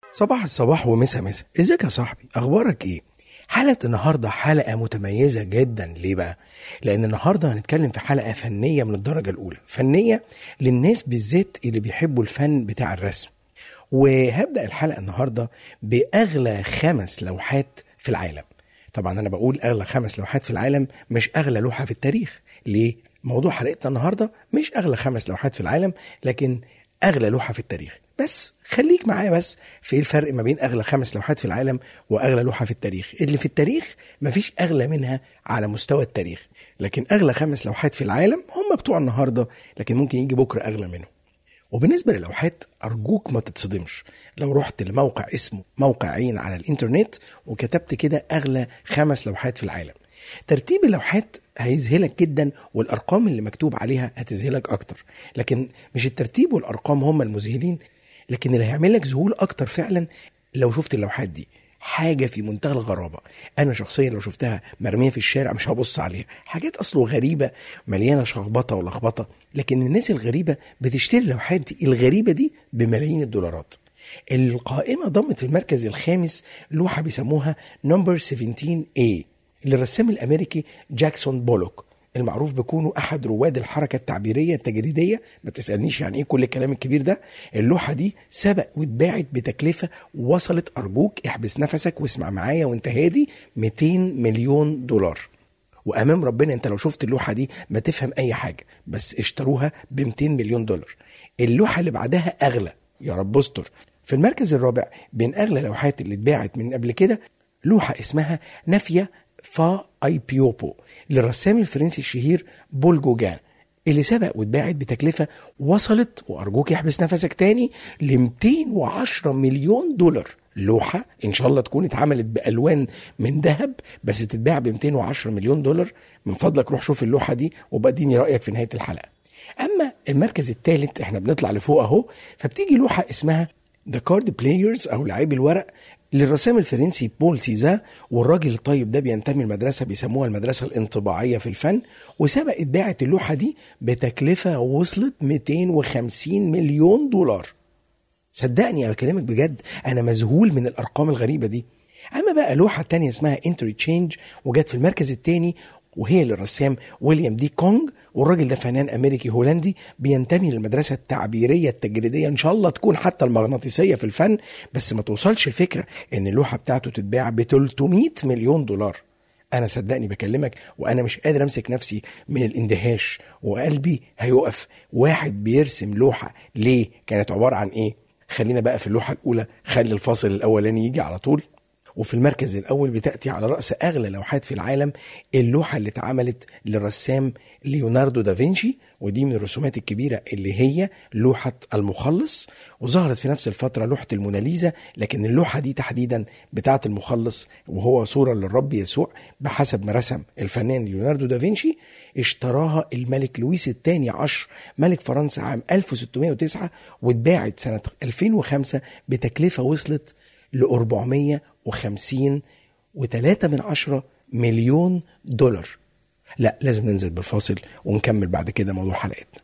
صباح الصباح ومسا مسا ازيك يا صاحبي اخبارك ايه حلقة النهاردة حلقة متميزة جدا ليه بقى؟ لأن النهاردة هنتكلم في حلقة فنية من الدرجة الأولى فنية للناس بالذات اللي بيحبوا الفن بتاع الرسم وهبدأ الحلقة النهاردة بأغلى خمس لوحات في العالم طبعا أنا بقول أغلى خمس لوحات في العالم مش أغلى لوحة في التاريخ ليه؟ موضوع حلقتنا النهاردة مش أغلى خمس لوحات في العالم لكن أغلى لوحة في التاريخ بس خليك معايا بس في ايه الفرق ما بين اغلى خمس لوحات في العالم واغلى لوحه في التاريخ اللي في التاريخ مفيش اغلى منها على مستوى التاريخ لكن اغلى خمس لوحات في العالم هم بتوع النهارده لكن ممكن يجي بكره اغلى منهم وبالنسبه للوحات ارجوك ما تتصدمش لو رحت لموقع اسمه موقع عين على الانترنت وكتبت كده اغلى خمس لوحات في العالم ترتيب اللوحات هيذهلك جدا والارقام اللي مكتوب عليها هتذهلك اكتر لكن مش الترتيب والارقام هم المذهلين لكن اللي هيعمل لك ذهول اكتر فعلا لو شفت اللوحات دي حاجه في منتهى الغرابه انا شخصيا لو شفتها مرميه في الشارع مش هبص عليها حاجات اصله غريبه مليانه شخبطه ولخبطه لكن الناس الغريبه بتشتري اللوحات دي الغريبه دي بملايين الدولارات القائمه ضمت في المركز الخامس لوحه بيسموها نمبر 17A للرسام الامريكي جاكسون بولوك المعروف بكونه احد رواد الحركه التعبيريه التجريديه ما تسالنيش يعني ايه كل الكلام الكبير ده اللوحه دي سبق واتباعت بتكلفه وصلت ارجوك احبس نفسك واسمع معايا وانت هادي 200 مليون دولار وامام ربنا انت لو شفت اللوحه دي ما تفهم اي حاجه بس اشتروها ب 200 مليون دولار اللوحه اللي بعدها اغلى يا رب استر في المركز الرابع بين اغلى لوحات اللي اتباعت من قبل كده لوحه اسمها نافيه فا اي بيوبو للرسام الفرنسي الشهير بول جوجان اللي سبق واتباعت بتكلفه وصلت وارجوك احبس نفسك تاني ل 210 مليون دولار لوحه ان شاء الله تكون اتعملت بالوان من ذهب بس تتباع ب 210 مليون دولار من فضلك روح شوف اللوحه دي وبديني رايك في نهايه الحلقه اما المركز الثالث احنا بنطلع لفوق اهو فبتيجي لوحه اسمها ذا كارد بلايرز او لعيب الورق للرسام الفرنسي بول سيزا والراجل الطيب ده بينتمي لمدرسه بيسموها المدرسه الانطباعيه في الفن وسبق اتباعت اللوحه دي بتكلفه وصلت 250 مليون دولار صدقني انا بكلمك بجد انا مذهول من الارقام الغريبه دي اما بقى لوحه تانية اسمها انتري تشينج وجت في المركز الثاني وهي للرسام ويليام دي كونج والراجل ده فنان امريكي هولندي بينتمي للمدرسه التعبيريه التجريديه ان شاء الله تكون حتى المغناطيسيه في الفن بس ما توصلش الفكره ان اللوحه بتاعته تتباع ب 300 مليون دولار انا صدقني بكلمك وانا مش قادر امسك نفسي من الاندهاش وقلبي هيقف واحد بيرسم لوحه ليه كانت عباره عن ايه خلينا بقى في اللوحه الاولى خلي الفاصل الاولاني يجي على طول وفي المركز الأول بتأتي على رأس أغلى لوحات في العالم اللوحة اللي اتعملت للرسام ليوناردو دافنشي ودي من الرسومات الكبيرة اللي هي لوحة المخلص وظهرت في نفس الفترة لوحة الموناليزا لكن اللوحة دي تحديدا بتاعة المخلص وهو صورة للرب يسوع بحسب ما رسم الفنان ليوناردو دافنشي اشتراها الملك لويس الثاني عشر ملك فرنسا عام 1609 واتباعت سنة 2005 بتكلفة وصلت ل 450 و3 من عشرة مليون دولار لا لازم ننزل بالفاصل ونكمل بعد كده موضوع حلقتنا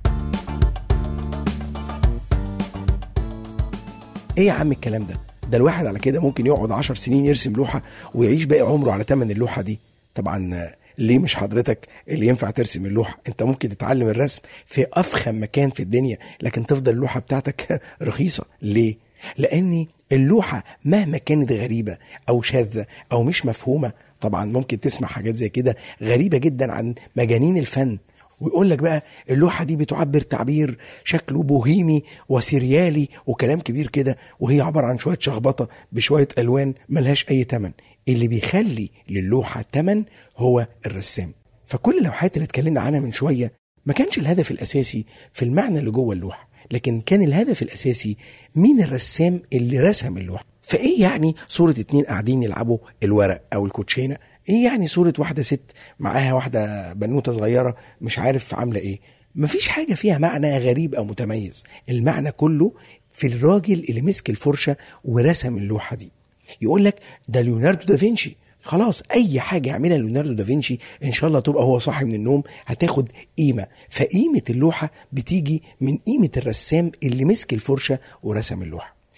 ايه يا عم الكلام ده ده الواحد على كده ممكن يقعد عشر سنين يرسم لوحة ويعيش باقي عمره على تمن اللوحة دي طبعا ليه مش حضرتك اللي ينفع ترسم اللوحة انت ممكن تتعلم الرسم في افخم مكان في الدنيا لكن تفضل اللوحة بتاعتك رخيصة ليه لان اللوحة مهما كانت غريبة أو شاذة أو مش مفهومة طبعا ممكن تسمع حاجات زي كده غريبة جدا عن مجانين الفن ويقول لك بقى اللوحة دي بتعبر تعبير شكله بوهيمي وسيريالي وكلام كبير كده وهي عبارة عن شوية شخبطة بشوية ألوان ملهاش أي تمن اللي بيخلي للوحة تمن هو الرسام فكل اللوحات اللي اتكلمنا عنها من شوية ما كانش الهدف الأساسي في المعنى اللي جوه اللوحة لكن كان الهدف الأساسي مين الرسام اللي رسم اللوحة فإيه يعني صورة اتنين قاعدين يلعبوا الورق أو الكوتشينة إيه يعني صورة واحدة ست معاها واحدة بنوتة صغيرة مش عارف عاملة إيه مفيش حاجة فيها معنى غريب أو متميز المعنى كله في الراجل اللي مسك الفرشة ورسم اللوحة دي يقول لك ده ليوناردو دافنشي خلاص اي حاجه يعملها ليوناردو دافنشي ان شاء الله تبقى هو صاحي من النوم هتاخد قيمه فقيمه اللوحه بتيجي من قيمه الرسام اللي مسك الفرشه ورسم اللوحه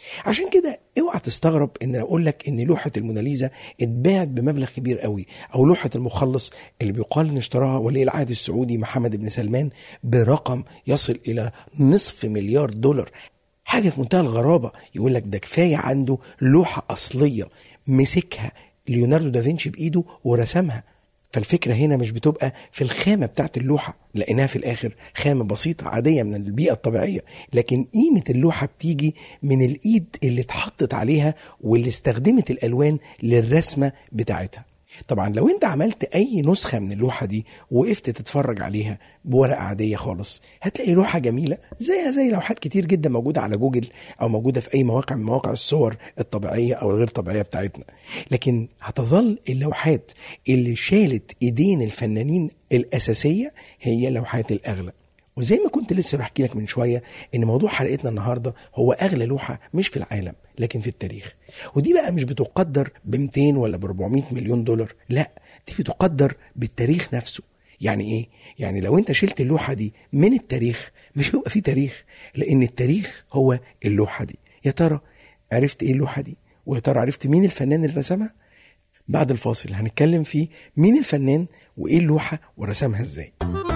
عشان كده اوعى تستغرب ان اقول لك ان لوحه الموناليزا اتباعت بمبلغ كبير قوي او لوحه المخلص اللي بيقال ان اشتراها ولي العهد السعودي محمد بن سلمان برقم يصل الى نصف مليار دولار حاجه في منتهى الغرابه يقول لك ده كفايه عنده لوحه اصليه مسكها ليوناردو دافنشي بايده ورسمها فالفكرة هنا مش بتبقى في الخامة بتاعت اللوحة لأنها في الآخر خامة بسيطة عادية من البيئة الطبيعية لكن قيمة اللوحة بتيجي من الإيد اللي اتحطت عليها واللي استخدمت الألوان للرسمة بتاعتها طبعا لو انت عملت اي نسخة من اللوحة دي وقفت تتفرج عليها بورقة عادية خالص هتلاقي لوحة جميلة زيها زي لوحات كتير جدا موجودة على جوجل او موجودة في اي مواقع من مواقع الصور الطبيعية او الغير طبيعية بتاعتنا لكن هتظل اللوحات اللي شالت ايدين الفنانين الاساسية هي لوحات الاغلى وزي ما كنت لسه بحكي لك من شويه ان موضوع حلقتنا النهارده هو اغلى لوحه مش في العالم لكن في التاريخ ودي بقى مش بتقدر ب 200 ولا ب 400 مليون دولار لا دي بتقدر بالتاريخ نفسه يعني ايه يعني لو انت شلت اللوحه دي من التاريخ مش هيبقى في تاريخ لان التاريخ هو اللوحه دي يا ترى عرفت ايه اللوحه دي ويا ترى عرفت مين الفنان اللي رسمها بعد الفاصل هنتكلم في مين الفنان وايه اللوحه ورسمها ازاي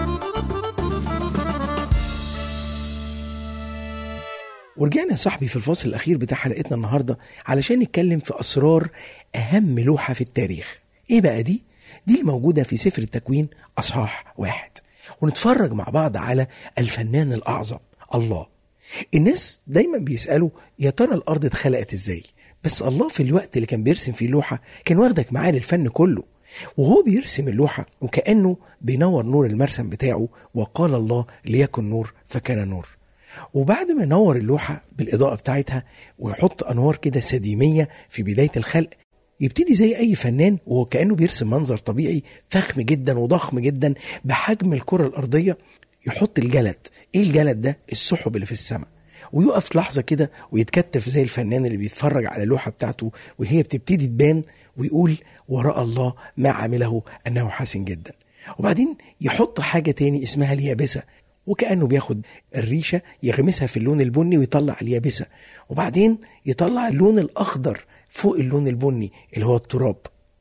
ورجعنا يا صاحبي في الفاصل الأخير بتاع حلقتنا النهاردة علشان نتكلم في أسرار أهم لوحة في التاريخ إيه بقى دي؟ دي الموجودة في سفر التكوين أصحاح واحد ونتفرج مع بعض على الفنان الأعظم الله الناس دايما بيسألوا يا ترى الأرض اتخلقت إزاي؟ بس الله في الوقت اللي كان بيرسم فيه اللوحة كان واخدك معاه للفن كله وهو بيرسم اللوحة وكأنه بينور نور المرسم بتاعه وقال الله ليكن نور فكان نور وبعد ما ينور اللوحة بالإضاءة بتاعتها ويحط أنوار كده سديمية في بداية الخلق يبتدي زي أي فنان وهو كأنه بيرسم منظر طبيعي فخم جدا وضخم جدا بحجم الكرة الأرضية يحط الجلد إيه الجلد ده؟ السحب اللي في السماء ويقف لحظة كده ويتكتف زي الفنان اللي بيتفرج على اللوحة بتاعته وهي بتبتدي تبان ويقول وراء الله ما عمله أنه حسن جدا وبعدين يحط حاجة تاني اسمها اليابسة وكأنه بياخد الريشة يغمسها في اللون البني ويطلع اليابسة وبعدين يطلع اللون الأخضر فوق اللون البني اللي هو التراب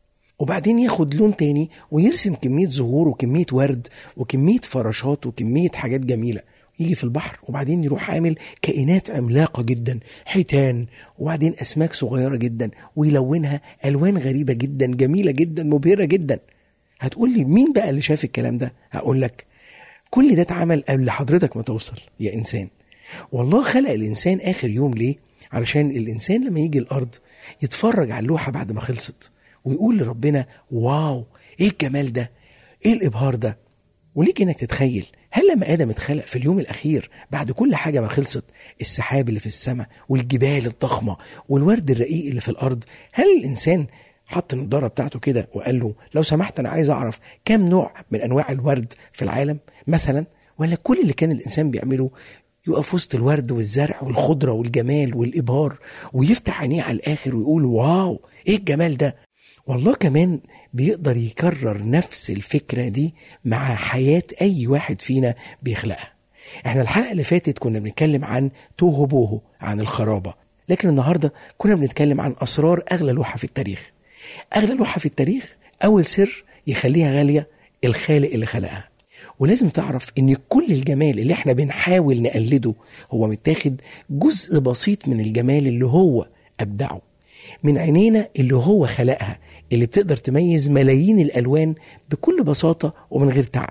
وبعدين ياخد لون تاني ويرسم كمية زهور وكمية ورد وكمية فراشات وكمية حاجات جميلة يجي في البحر وبعدين يروح عامل كائنات عملاقة جدا حيتان وبعدين أسماك صغيرة جدا ويلونها ألوان غريبة جدا جميلة جدا مبهرة جدا هتقول لي مين بقى اللي شاف الكلام ده هقول لك كل ده اتعمل قبل حضرتك ما توصل يا انسان والله خلق الانسان اخر يوم ليه علشان الانسان لما يجي الارض يتفرج على اللوحه بعد ما خلصت ويقول لربنا واو ايه الجمال ده ايه الابهار ده وليك انك تتخيل هل لما ادم اتخلق في اليوم الاخير بعد كل حاجه ما خلصت السحاب اللي في السماء والجبال الضخمه والورد الرقيق اللي في الارض هل الانسان حط النضاره بتاعته كده وقال له لو سمحت انا عايز اعرف كم نوع من انواع الورد في العالم مثلا ولا كل اللي كان الانسان بيعمله يقف وسط الورد والزرع والخضره والجمال والابهار ويفتح عينيه على الاخر ويقول واو ايه الجمال ده والله كمان بيقدر يكرر نفس الفكره دي مع حياه اي واحد فينا بيخلقها احنا الحلقه اللي فاتت كنا بنتكلم عن توهو بوهو عن الخرابه لكن النهارده كنا بنتكلم عن اسرار اغلى لوحه في التاريخ اغلى لوحه في التاريخ اول سر يخليها غاليه الخالق اللي خلقها ولازم تعرف ان كل الجمال اللي احنا بنحاول نقلده هو متاخد جزء بسيط من الجمال اللي هو ابدعه من عينينا اللي هو خلقها اللي بتقدر تميز ملايين الالوان بكل بساطه ومن غير تعب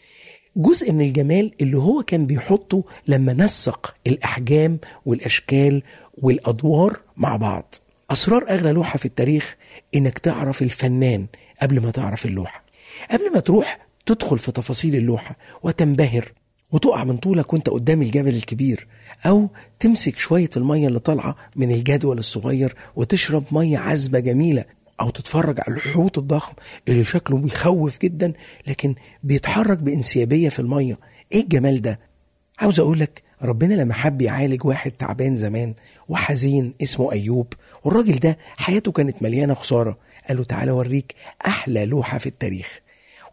جزء من الجمال اللي هو كان بيحطه لما نسق الاحجام والاشكال والادوار مع بعض اسرار اغلى لوحه في التاريخ انك تعرف الفنان قبل ما تعرف اللوحه قبل ما تروح تدخل في تفاصيل اللوحه وتنبهر وتقع من طولك وانت قدام الجبل الكبير او تمسك شويه الميه اللي طالعه من الجدول الصغير وتشرب ميه عذبه جميله او تتفرج على الحوت الضخم اللي شكله بيخوف جدا لكن بيتحرك بانسيابيه في الميه ايه الجمال ده عاوز اقول لك ربنا لما حب يعالج واحد تعبان زمان وحزين اسمه ايوب والراجل ده حياته كانت مليانه خساره قال له تعالى اوريك احلى لوحه في التاريخ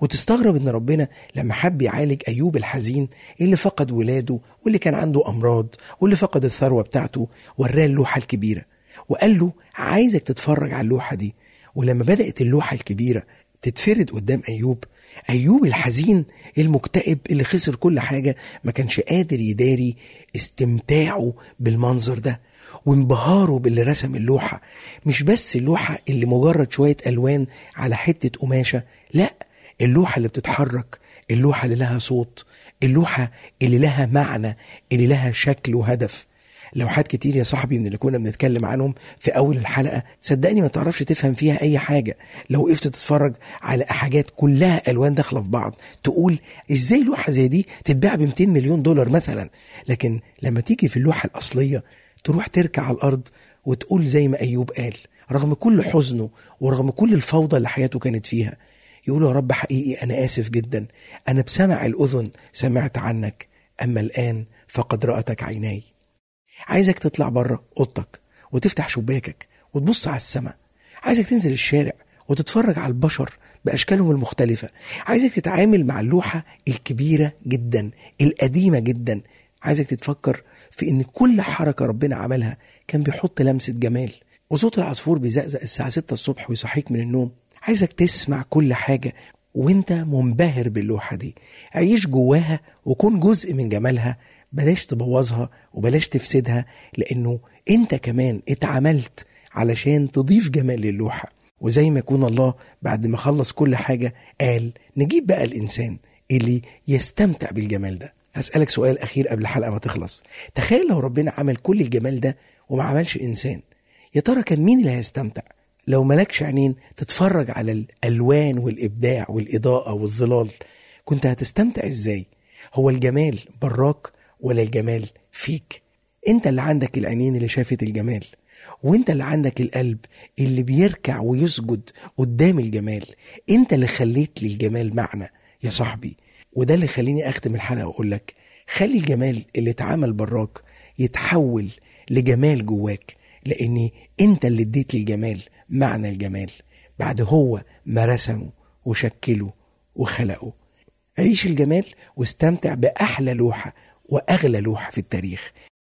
وتستغرب ان ربنا لما حب يعالج ايوب الحزين اللي فقد ولاده واللي كان عنده امراض واللي فقد الثروه بتاعته وراه اللوحه الكبيره وقال له عايزك تتفرج على اللوحه دي ولما بدات اللوحه الكبيره تتفرد قدام ايوب ايوب الحزين المكتئب اللي خسر كل حاجه ما كانش قادر يداري استمتاعه بالمنظر ده وانبهاره باللي رسم اللوحه مش بس اللوحه اللي مجرد شويه الوان على حته قماشه لا اللوحه اللي بتتحرك اللوحه اللي لها صوت اللوحه اللي لها معنى اللي لها شكل وهدف لوحات كتير يا صاحبي من اللي كنا بنتكلم عنهم في اول الحلقه صدقني ما تعرفش تفهم فيها اي حاجه لو وقفت تتفرج على حاجات كلها الوان داخله في بعض تقول ازاي لوحه زي دي تتباع ب 200 مليون دولار مثلا لكن لما تيجي في اللوحه الاصليه تروح تركع على الارض وتقول زي ما ايوب قال رغم كل حزنه ورغم كل الفوضى اللي حياته كانت فيها يقول يا رب حقيقي انا اسف جدا انا بسمع الاذن سمعت عنك اما الان فقد راتك عيناي عايزك تطلع بره اوضتك وتفتح شباكك وتبص على السماء عايزك تنزل الشارع وتتفرج على البشر باشكالهم المختلفه عايزك تتعامل مع اللوحه الكبيره جدا القديمه جدا عايزك تتفكر في ان كل حركه ربنا عملها كان بيحط لمسه جمال وصوت العصفور بيزقزق الساعه 6 الصبح ويصحيك من النوم عايزك تسمع كل حاجه وانت منبهر باللوحه دي عيش جواها وكون جزء من جمالها بلاش تبوظها وبلاش تفسدها لانه انت كمان اتعملت علشان تضيف جمال للوحه وزي ما يكون الله بعد ما خلص كل حاجه قال نجيب بقى الانسان اللي يستمتع بالجمال ده هسألك سؤال أخير قبل الحلقة ما تخلص تخيل لو ربنا عمل كل الجمال ده وما عملش إنسان يا ترى كان مين اللي هيستمتع لو ملكش عينين تتفرج على الألوان والإبداع والإضاءة والظلال كنت هتستمتع إزاي هو الجمال براك ولا الجمال فيك انت اللي عندك العينين اللي شافت الجمال وانت اللي عندك القلب اللي بيركع ويسجد قدام الجمال انت اللي خليت للجمال معنى يا صاحبي وده اللي خليني اختم الحلقه واقول لك خلي الجمال اللي اتعمل براك يتحول لجمال جواك لاني انت اللي اديت للجمال معنى الجمال بعد هو ما رسمه وشكله وخلقه عيش الجمال واستمتع باحلى لوحه واغلى لوحه في التاريخ